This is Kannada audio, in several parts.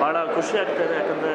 ಭಾಳ ಖುಷಿ ಆಗ್ತಾ ಇದೆ ಯಾಕಂದರೆ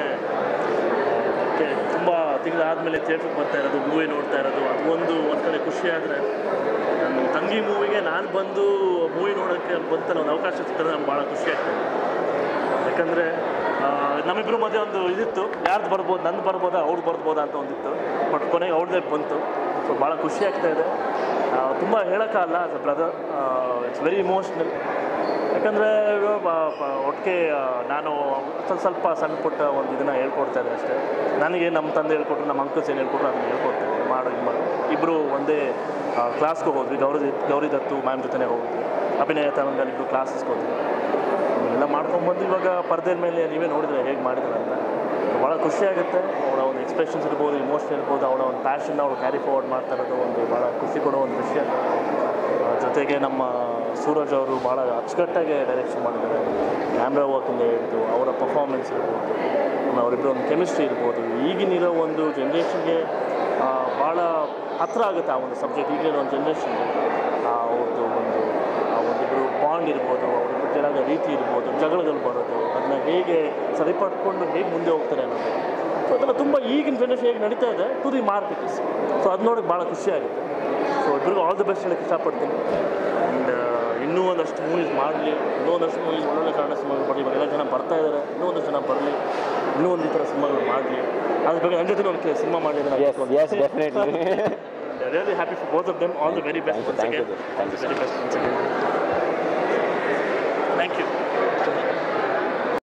ತುಂಬ ತಿಂಗಳಾದಮೇಲೆ ಥಿಯೇಟ್ರಿಗೆ ಬರ್ತಾ ಇರೋದು ಮೂವಿ ನೋಡ್ತಾ ಇರೋದು ಅದು ಒಂದು ಒಂದು ಕಡೆ ಖುಷಿ ಆದರೆ ನನ್ನ ತಂಗಿ ಮೂವಿಗೆ ನಾನು ಬಂದು ಮೂವಿ ನೋಡೋಕ್ಕೆ ಬಂತಲ್ಲ ಒಂದು ಅವಕಾಶ ಸಿಕ್ಕಿದ್ರೆ ನಂಗೆ ಭಾಳ ಖುಷಿ ಆಗ್ತದೆ ಯಾಕಂದರೆ ನಮ್ಮಿಬ್ಬರು ಮಧ್ಯೆ ಒಂದು ಇದಿತ್ತು ಯಾರ್ದು ಬರ್ಬೋದು ನಂದು ಬರ್ಬೋದಾ ಅವ್ರದ್ದು ಬರ್ಬೋದಾ ಅಂತ ಒಂದಿತ್ತು ಬಟ್ ಕೊನೆಗೆ ಅವ್ರದ್ದೇ ಬಂತು ಸೊ ಭಾಳ ಖುಷಿ ಆಗ್ತಾ ಇದೆ ತುಂಬ ಹೇಳೋಕ್ಕಲ್ಲ as a brother it's very emotional ಯಾಕಂದರೆ ಒಟ್ಟಿಗೆ ನಾನು ಸ್ವಲ್ಪ ಸ್ವಲ್ಪ ಸಣ್ಣ ಪುಟ್ಟ ಒಂದು ಇದನ್ನು ಹೇಳ್ಕೊಡ್ತಾ ಇದ್ದೆ ಅಷ್ಟೇ ನನಗೆ ನಮ್ಮ ತಂದೆ ಹೇಳ್ಕೊಟ್ರು ನಮ್ಮ ಅಂಕಲ್ಸ್ ಏನು ಹೇಳ್ಕೊಟ್ರು ಅದನ್ನು ಹೇಳ್ಕೊಡ್ತಾ ಇದ್ದೆ ಮಾಡು ಹಿಂಗೆ ಮಾಡು ಇಬ್ಬರು ಒಂದೇ ಕ್ಲಾಸ್ಗೆ ಹೋದ್ವಿ ಗೌರಿ ಗೌರಿ ದತ್ತು ಮ್ಯಾಮ್ ಜೊತೆನೇ ಹೋಗಿದ್ವಿ ಅಭಿನಯ ತರಂಗಲ್ಲಿ ಇಬ್ಬರು ಕ್ಲಾಸಸ್ಗೆ ಹೋದ್ವಿ ಎಲ್ಲ ಮಾಡ್ಕೊಂಡ್ಬಂದು ಇವಾಗ ಪರದೆ ಮೇಲೆ ನೀವೇ ನೋಡಿದ್ರೆ ಹೇಗೆ ಮಾಡಿದ್ರೆ ಅಂತ ಭಾಳ ಖುಷಿ ಆಗುತ್ತೆ ಅವಳ ಒಂದು ಎಕ್ಸ್ಪ್ರೆಷನ್ಸ್ ಇರ್ಬೋದು ಇಮೋಷನ್ ಇರ್ಬೋದು ಅವಳ ಒಂದು ಪ್ಯಾಷನ್ನ ಅವಳು ಕ್ಯಾರಿ ಫಾರ್ವರ್ಡ್ ಮಾಡ್ತಾ ಇರೋದು ಒಂದು ಭಾಳ ಖುಷಿ ಕೊಡೋ ಒಂದು ವಿಷಯ ಆ, ಜೊತೆಗೆ ನಮ್ಮ ಸೂರಜ್ ಅವರು ಭಾಳ ಅಚ್ಚುಕಟ್ಟಾಗಿ ಡೈರೆಕ್ಷನ್ ಮಾಡಿದ್ದಾರೆ ಕ್ಯಾಮ್ರಾ ವರ್ಕಿಂದ ಹಿಡಿದು ಅವರ ಪರ್ಫಾರ್ಮೆನ್ಸ್ ಇರ್ಬೋದು ಆಮೇಲೆ ಅವರಿಬ್ಬರು ಒಂದು ಕೆಮಿಸ್ಟ್ರಿ ಇರ್ಬೋದು ಈಗಿನಿರೋ ಒಂದು ಜನ್ರೇಷನ್ಗೆ ಭಾಳ ಹತ್ತಿರ ಆಗುತ್ತೆ ಆ ಒಂದು ಸಬ್ಜೆಕ್ಟ್ ಈಗಿನ ಒಂದು ಜನ್ರೇಷನ್ಗೆ ಅವ್ರದ್ದು ಒಂದು ಆ ಒಂದಿಬ್ಬರು ಬಾಂಡ್ ಇರ್ಬೋದು ಅವರಿಬ್ಬರು ಜಗಳ ರೀತಿ ಇರ್ಬೋದು ಜಗಳಗಳು ಬರೋದು ಅದನ್ನ ಹೇಗೆ ಸರಿಪಡ್ಕೊಂಡು ಹೇಗೆ ಮುಂದೆ ಹೋಗ್ತಾರೆ ಅನ್ನೋದು ಸೊ ಅದೆಲ್ಲ ತುಂಬ ಈಗಿನ ಜನ್ರೇಷನ್ ಹೇಗೆ ನಡೀತಾ ಇದೆ ಟು ದಿ ಮಾರ್ಕೆಟ್ಸ್ ಸೊ ಅದು ನೋಡೋಕೆ ಭಾಳ ಖುಷಿ ಆಗುತ್ತೆ ಸೊ ಇಬ್ಬರಿಗೂ ಆಲ್ ದಿ ಬೆಸ್ಟ್ ಹೇಳಕ್ಕೆ ಇಷ್ಟಪಡ್ತೀನಿ ಆ್ಯಂಡ್ ಇನ್ನೂ ಒಂದಷ್ಟು ಮೂವೀಸ್ ಮಾಡಲಿ ಇನ್ನೂ ಒಂದಷ್ಟು ಮೂವೀಸ್ ಒಳ್ಳೊಳ್ಳೆ ಕನ್ನಡ ಸಿನಿಮಾಗಳು ಬರಲಿ ಇವಾಗೆಲ್ಲ ಜನ ಬರ್ತಾ ಇದ್ದಾರೆ ಇನ್ನೂ ಒಂದಷ್ಟು ಜನ ಬರಲಿ ಇನ್ನೂ ಒಂದು ಈ ಥರ ಸಿನಿಮಾಗಳು ಮಾಡಲಿ ಅದ್ರ ಬಗ್ಗೆ ನನ್ನ ಜೊತೆ ಒಂದು ಸಿನಿಮಾ ಮಾಡಿದ್ರೆ yes yes definitely really happy for both of them all the very best Thank you, thank you, thank you so very best thank you